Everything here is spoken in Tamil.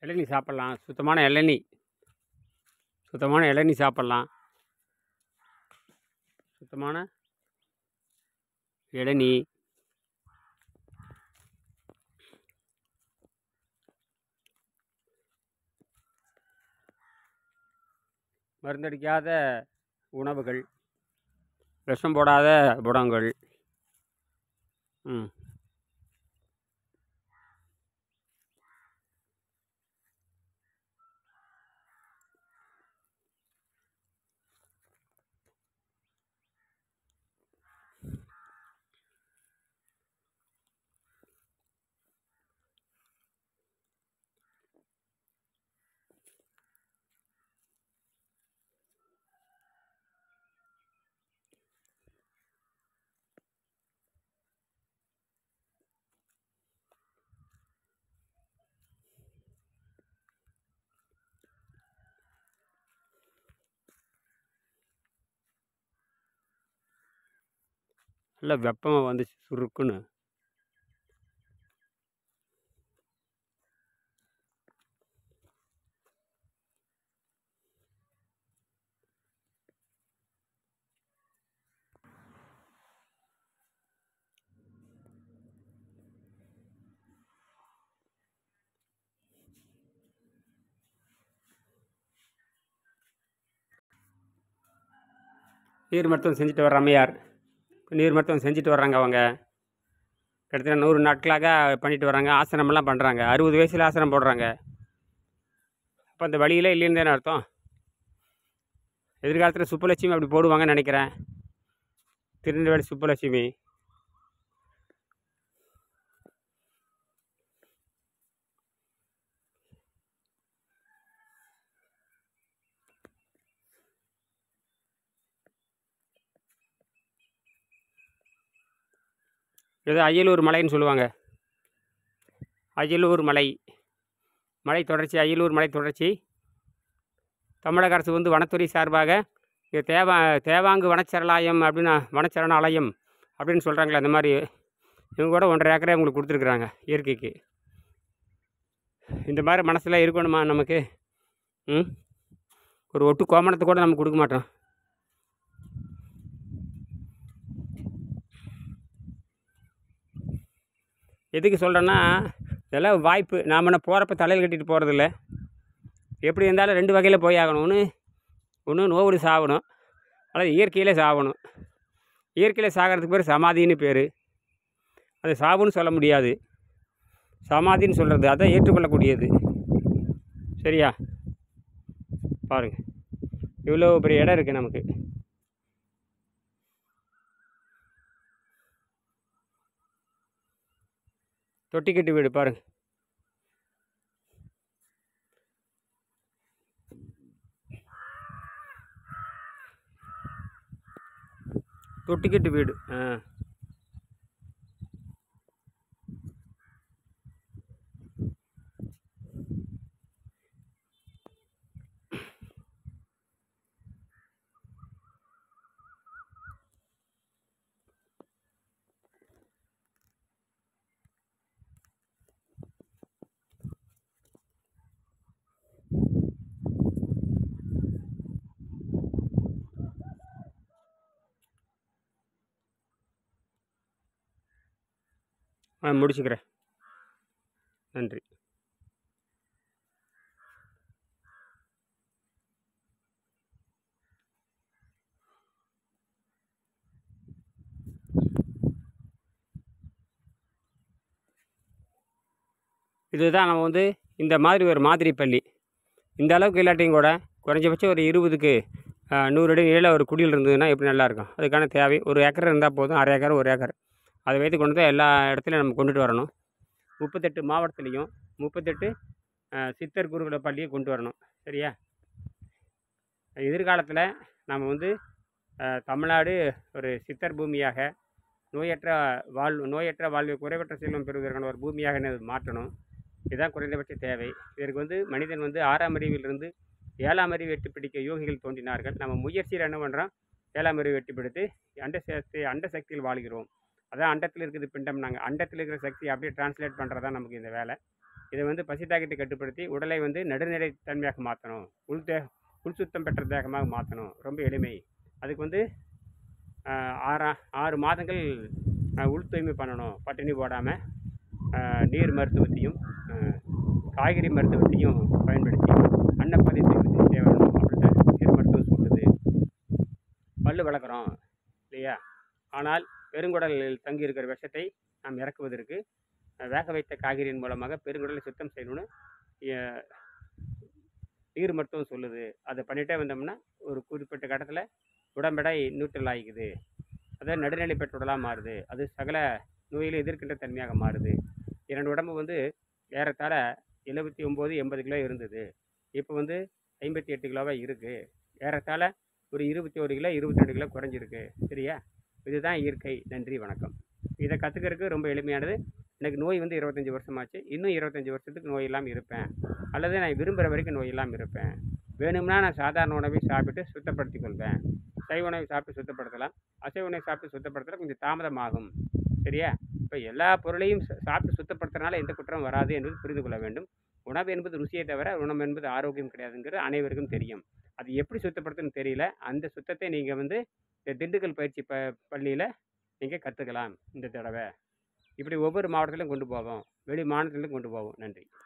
இளநீ சாப்பிட்லாம் சுத்தமான இளநீ சுத்தமான இளநீ சாப்பிட்லாம் சுத்தமான இளநீ மருந்தடிக்காத உணவுகள் விஷம் போடாத புடங்கள் ம் நல்லா வெப்பமாக வந்துச்சு சுருக்குன்னு நீர் மருத்துவம் செஞ்சுட்டு வர்ற அம்மையார் நீர் மருத்துவம் செஞ்சுட்டு வர்றாங்க அவங்க கிட்டத்தட்ட நூறு நாட்களாக பண்ணிட்டு வர்றாங்க ஆசனமெல்லாம் பண்ணுறாங்க அறுபது வயசில் ஆசனம் போடுறாங்க அப்போ அந்த வழியிலே இல்லைன்னு தானே அர்த்தம் எதிர்காலத்தில் சுப்புலட்சுமி அப்படி போடுவாங்கன்னு நினைக்கிறேன் திருநெல்வேலி சுப்புலட்சுமி ஏதோ அய்யலூர் மலைன்னு சொல்லுவாங்க அய்யலூர் மலை மலை தொடர்ச்சி அய்யலூர் மலை தொடர்ச்சி தமிழக அரசு வந்து வனத்துறை சார்பாக இது தேவா தேவாங்கு வனச்சரணாலயம் அப்படின்னு வனச்சரணாலயம் அப்படின்னு சொல்கிறாங்களே அந்த மாதிரி இவங்க கூட ஒன்றரை ஏக்கரை உங்களுக்கு கொடுத்துருக்குறாங்க இயற்கைக்கு இந்த மாதிரி மனசில் இருக்கணுமா நமக்கு ம் ஒரு ஒட்டு கோமணத்தை கூட நம்ம கொடுக்க மாட்டோம் எதுக்கு சொல்கிறேன்னா இதெல்லாம் வாய்ப்பு நாம் என்ன போகிறப்ப தலையில் கட்டிட்டு போகிறதில்ல எப்படி இருந்தாலும் ரெண்டு வகையில் போய் ஆகணும் ஒன்று ஒன்று நோவுடு சாகணும் அல்லது இயற்கையிலே சாகணும் இயற்கையில் சாகிறதுக்கு பேர் சமாதின்னு பேர் அது சாவுன்னு சொல்ல முடியாது சமாதின்னு சொல்கிறது அதான் ஏற்றுக்கொள்ளக்கூடியது சரியா பாருங்கள் இவ்வளோ பெரிய இடம் இருக்குது நமக்கு தொட்டிக்கட்டு வீடு பாருங்க தொட்டிக்கட்டு வீடு ஆ ஆ முடிச்சுக்கிறேன் நன்றி இதுதான் நம்ம வந்து இந்த மாதிரி ஒரு மாதிரி பள்ளி இந்த அளவுக்கு இல்லாட்டியும் கூட குறைஞ்சபட்சம் ஒரு இருபதுக்கு ஆ, நூறு அடி நீள ஒரு குடில் இருந்ததுன்னா எப்படி நல்லாயிருக்கும் அதுக்கான தேவை ஒரு ஏக்கர் இருந்தால் போதும் அரை ஏக்கர் ஒரு ஏக்கர் அதை வைத்து கொண்டு தான் எல்லா இடத்துலையும் நம்ம கொண்டுட்டு வரணும் முப்பத்தெட்டு மாவட்டத்துலேயும் முப்பத்தெட்டு ஆ, சித்தர் குருகுல பள்ளியை கொண்டு வரணும் சரியா எதிர்காலத்தில் நம்ம வந்து ஆ, தமிழ்நாடு ஒரு சித்தர் பூமியாக நோயற்ற வாழ்வு நோயற்ற வாழ்வு குறைவற்ற செல்வம் பெறுவதற்கான ஒரு பூமியாக இதை மாற்றணும் இதுதான் குறைந்தபட்ச தேவை இதற்கு வந்து மனிதன் வந்து ஆறாம் அறிவிலிருந்து ஏழாம் அறிவு எட்டு பிடிக்க யோகிகள் தோன்றினார்கள் நம்ம முயற்சியில் என்ன பண்ணுறோம் ஏழாம் அறிவு எட்டு பிடித்து அண்ட சக்தி அண்ட சக்தியில் வாழ்கிறோம் அதான் அண்டத்தில் இருக்குது பிண்டம் நாங்கள் அண்டத்தில் இருக்கிற சக்தி அப்படியே டிரான்ஸ்லேட் பண்ணுறது தான் நமக்கு இந்த வேலை இதை வந்து பசி தாக்கத்தை கட்டுப்படுத்தி உடலை வந்து நடுநிலை தன்மையாக மாற்றணும் உள் தே உள் சுத்தம் பெற்ற தேகமாக மாற்றணும் ரொம்ப எளிமை அதுக்கு வந்து ஆஹ், ஆறா ஆறு மாதங்கள் ஆஹ், உள் தூய்மை பண்ணணும் பட்டினி போடாமல் நீர் மருத்துவத்தையும் ஆஹ், காய்கறி மருத்துவத்தையும் பயன்படுத்தி அன்னப்பதித்தை செஞ்சே வரணும் அப்படின்னு நீர் மருத்துவம் சொல்லுது பல்லு வளர்க்குறோம் இல்லையா ஆனால் பெருங்குடலில் தங்கி இருக்கிற விஷத்தை நாம் இறக்குவதற்கு அஹ், வேக வைத்த காய்கறியின் மூலமாக பெருங்குடலை சுத்தம் செய்யணும்னு அஹ், நீர் மருத்துவம் சொல்லுது அதை பண்ணிட்டே வந்தோம்னா ஒரு குறிப்பிட்ட கட்டத்தில் உடம்பெடை நியூட்ரல் ஆகிக்குது அதாவது நடுநிலை பெற்ற உடலாக மாறுது அது சகல நோயிலை எதிர்க்கின்ற தன்மையாக மாறுது என்னோட உடம்பு வந்து ஏறத்தாழ எழுபத்தி ஒம்பது எண்பது கிலோ இருந்தது இப்போ வந்து ஐம்பத்தி எட்டு கிலோவாக இருக்குது ஏறத்தாழ ஒரு இருபத்தி ஒரு கிலோ இருபத்தி ரெண்டு கிலோ குறைஞ்சிருக்கு சரியா இதுதான் இயற்கை நன்றி வணக்கம் இதை கற்றுக்கிறதுக்கு ரொம்ப எளிமையானது எனக்கு நோய் வந்து இருபத்தஞ்சி வருஷமாச்சு இன்னும் இருபத்தஞ்சி வருஷத்துக்கு நோய் இல்லாமல் இருப்பேன் அல்லது நான் விரும்புகிற வரைக்கும் நோய் இல்லாமல் இருப்பேன் வேணும்னா நான் சாதாரண உணவை சாப்பிட்டு சுத்தப்படுத்திக் கொள்வேன் சைவ உணவை சாப்பிட்டு சுத்தப்படுத்தலாம் அசைவ உணவை சாப்பிட்டு சுத்தப்படுத்துறது கொஞ்சம் தாமதமாகும் சரியா இப்போ எல்லா பொருளையும் சா- சாப்பிட்டு சுத்தப்படுத்துறதுனால எந்த குற்றம் வராது என்பது புரிந்து கொள்ள வேண்டும் உணவு என்பது ருசியை தவிர உணவு என்பது ஆரோக்கியம் கிடையாதுங்கிறது அனைவருக்கும் தெரியும் அது எப்படி சுத்தப்படுத்துன்னு தெரியல அந்த சுத்தத்தை நீங்கள் வந்து இந்த திண்டுக்கல் பயிற்சி ப பள்ளியில் நீங்கள் கற்றுக்கலாம் இந்த தடவை இப்படி ஒவ்வொரு மாவட்டத்திலும் கொண்டு போவோம் வெளி மாநிலத்திலும் கொண்டு போவோம் நன்றி